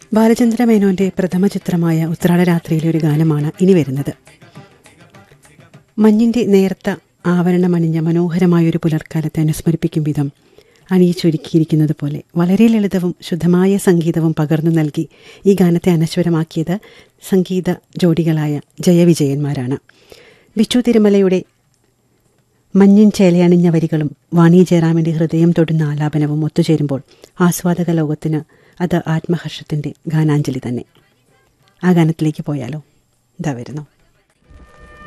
ബാലചന്ദ്ര മേനോന്റെ പ്രഥമ ചിത്രമായ ഉത്രാടരാത്രിയിലെ ഒരു ഗാനമാണ് ഇനി വരുന്നത് മഞ്ഞിന്റെ നേർത്ത ആവരണമണിഞ്ഞ മനോഹരമായൊരു പുലർക്കാലത്തെ അനുസ്മരിപ്പിക്കും വിധം അണിയിച്ചൊരുക്കിയിരിക്കുന്നത് പോലെ വളരെ ലളിതവും ശുദ്ധമായ സംഗീതവും പകർന്നു നൽകി ഈ ഗാനത്തെ അനശ്വരമാക്കിയത് സംഗീത ജോഡികളായ ജയവിജയന്മാരാണ് ബിച്ചു തിരുമലയുടെ മഞ്ഞിൻ ചേലയണിഞ്ഞ വരികളും വാണി ജയറാമിൻ്റെ ഹൃദയം തൊടുന്ന ആലാപനവും ഒത്തുചേരുമ്പോൾ ആസ്വാദക ലോകത്തിന് അത് ആത്മഹർഷത്തിൻ്റെ ഗാനാഞ്ജലി തന്നെ ആ ഗാനത്തിലേക്ക് പോയാലോ ഇതാ വരുന്നു